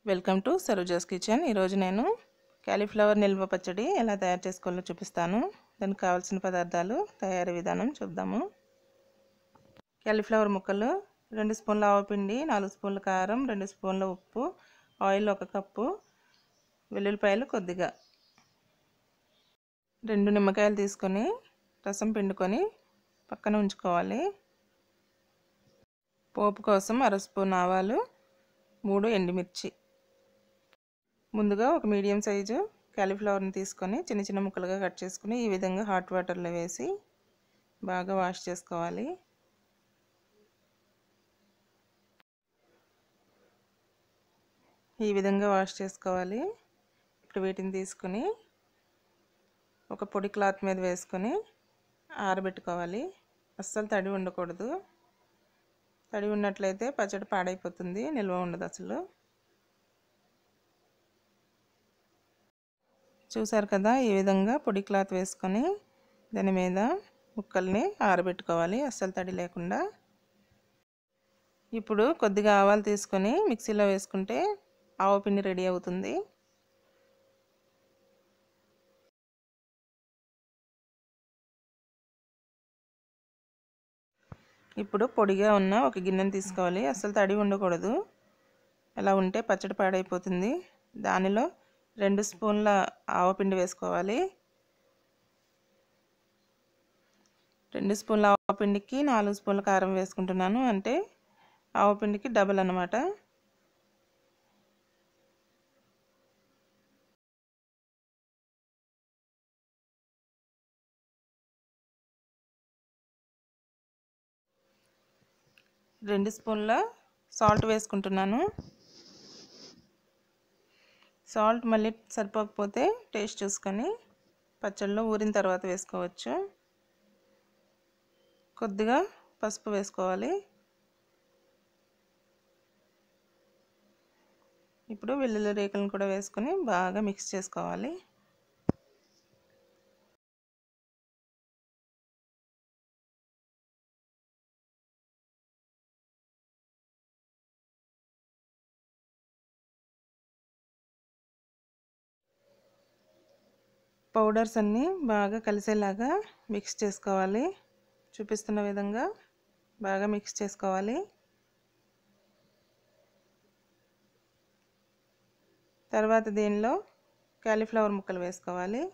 welcome to Saroja's kitchen ఈరోజు నేను cauliflower నిల్వ పచ్చడి ఎలా తయారు చేసుకోవాలో చూపిస్తాను దానికి కావాల్సిన పదార్థాలు తయారీ విధానం చూద్దాము క్యాలీఫ్లవర్ ముక్కలు రెండు స్పూన్ల ఆవపిండి నాలుగు స్పూన్ల కారం రెండు స్పూన్ల ఉప్పు ఆయిల్ ఒక కప్పు వెల్లుల్లిపాయలు కొద్దిగా రెండు నిమ్మకాయలు తీసుకొని రసం పిండుకొని పక్కన ఉంచుకోవాలి పోపు కోసం అర స్పూన్ ఆవాలు మూడు ఎండుమిర్చి ముందుగా ఒక మీడియం సైజు క్యాలీఫ్లవర్ని తీసుకొని చిన్న చిన్న ముక్కలుగా కట్ చేసుకుని ఈ విధంగా హాట్ వాటర్లో వేసి బాగా వాష్ చేసుకోవాలి ఈ విధంగా వాష్ చేసుకోవాలి ఇప్పుడు వీటిని తీసుకుని ఒక పొడి క్లాత్ మీద వేసుకొని ఆరబెట్టుకోవాలి అస్సలు తడి ఉండకూడదు తడి ఉన్నట్లయితే పచ్చడి పాడైపోతుంది నిల్వ ఉండదు అసలు చూసారు కదా ఈ విధంగా పొడి క్లాత్ వేసుకొని దాని మీద ముక్కల్ని ఆరబెట్టుకోవాలి అస్సలు తడి లేకుండా ఇప్పుడు కొద్దిగా ఆవాలు తీసుకొని మిక్సీలో వేసుకుంటే ఆవ పిండి రెడీ అవుతుంది ఇప్పుడు పొడిగా ఉన్న ఒక గిన్నెని తీసుకోవాలి అసలు తడి ఉండకూడదు అలా ఉంటే పచ్చడి పాడైపోతుంది దానిలో రెండు స్పూన్ల ఆవపిండి వేసుకోవాలి రెండు స్పూన్ల ఆవపిండికి నాలుగు స్పూన్ల కారం వేసుకుంటున్నాను అంటే ఆవపిండికి డబల్ అనమాట రెండు స్పూన్ల సాల్ట్ వేసుకుంటున్నాను సాల్ట్ మళ్ళీ సరిపోకపోతే టేస్ట్ చూసుకొని పచ్చళ్ళలో ఊరిన తర్వాత వేసుకోవచ్చు కొద్దిగా పసుపు వేసుకోవాలి ఇప్పుడు వెల్లుల్లి రేకులను కూడా వేసుకొని బాగా మిక్స్ చేసుకోవాలి పౌడర్స్ అన్నీ బాగా కలిసేలాగా మిక్స్ చేసుకోవాలి చూపిస్తున్న విధంగా బాగా మిక్స్ చేసుకోవాలి తర్వాత దీనిలో క్యాలీఫ్లవర్ ముక్కలు వేసుకోవాలి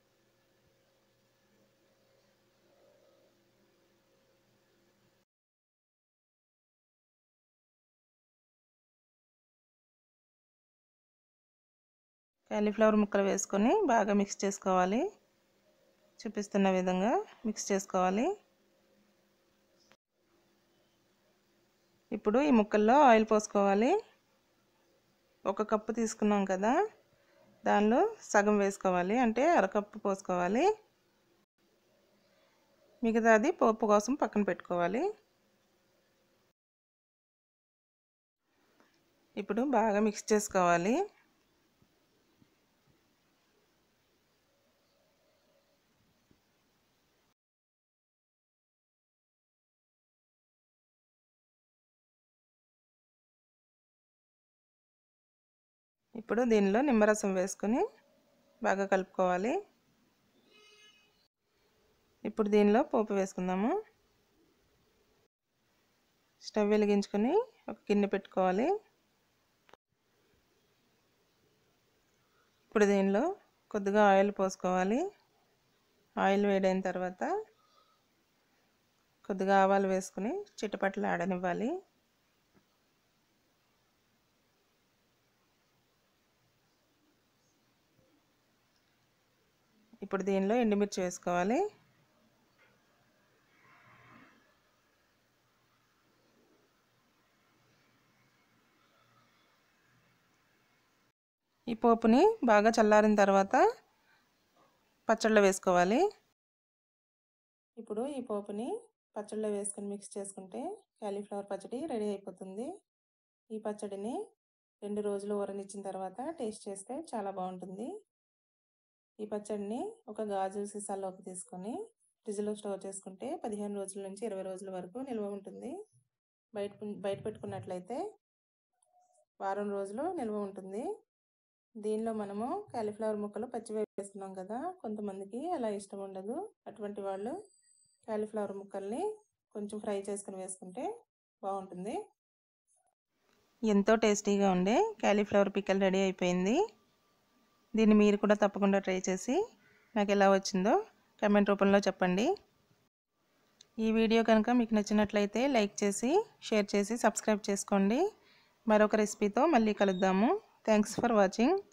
క్యాలీఫ్లవర్ ముక్కలు వేసుకొని బాగా మిక్స్ చేసుకోవాలి చూపిస్తున్న విధంగా మిక్స్ చేసుకోవాలి ఇప్పుడు ఈ ముక్కల్లో ఆయిల్ పోసుకోవాలి ఒక కప్పు తీసుకున్నాం కదా దానిలో సగం వేసుకోవాలి అంటే అరకప్పు పోసుకోవాలి మిగతాది పోపు కోసం పక్కన పెట్టుకోవాలి ఇప్పుడు బాగా మిక్స్ చేసుకోవాలి ఇప్పుడు దీనిలో నిమ్మరసం వేసుకొని బాగా కలుపుకోవాలి ఇప్పుడు దీనిలో పోపు వేసుకుందాము స్టవ్ వెలిగించుకొని ఒక గిన్నె పెట్టుకోవాలి ఇప్పుడు దీనిలో కొద్దిగా ఆయిల్ పోసుకోవాలి ఆయిల్ వేడైన తర్వాత కొద్దిగా ఆవాలు వేసుకుని చిట్టపట్లు ఆడనివ్వాలి ఇప్పుడు దీనిలో ఎండుమిర్చి వేసుకోవాలి ఈ పోపుని బాగా చల్లారిన తర్వాత పచ్చళ్ళలో వేసుకోవాలి ఇప్పుడు ఈ పోపుని పచ్చళ్ళలో వేసుకొని మిక్స్ చేసుకుంటే క్యాలీఫ్లవర్ పచ్చడి రెడీ అయిపోతుంది ఈ పచ్చడిని రెండు రోజులు ఊరనిచ్చిన తర్వాత టేస్ట్ చేస్తే చాలా బాగుంటుంది ఈ పచ్చడిని ఒక గాజు సీసాలోకి తీసుకొని ఫ్రిడ్జ్లో స్టోర్ చేసుకుంటే పదిహేను రోజుల నుంచి ఇరవై రోజుల వరకు నిల్వ ఉంటుంది బయట బయట పెట్టుకున్నట్లయితే వారం రోజులు నిల్వ ఉంటుంది దీనిలో మనము కాలీఫ్లవర్ ముక్కలు పచ్చివే వేస్తున్నాం కదా కొంతమందికి అలా ఇష్టం ఉండదు అటువంటి వాళ్ళు కాలీఫ్లవర్ ముక్కల్ని కొంచెం ఫ్రై చేసుకుని వేసుకుంటే బాగుంటుంది ఎంతో టేస్టీగా ఉండే కాలీఫ్లవర్ పిక్కల్ రెడీ అయిపోయింది దీన్ని మీరు కూడా తప్పకుండా ట్రై చేసి నాకు ఎలా వచ్చిందో కమెంట్ రూపంలో చెప్పండి ఈ వీడియో కనుక మీకు నచ్చినట్లయితే లైక్ చేసి షేర్ చేసి సబ్స్క్రైబ్ చేసుకోండి మరొక రెసిపీతో మళ్ళీ కలుద్దాము థ్యాంక్స్ ఫర్ వాచింగ్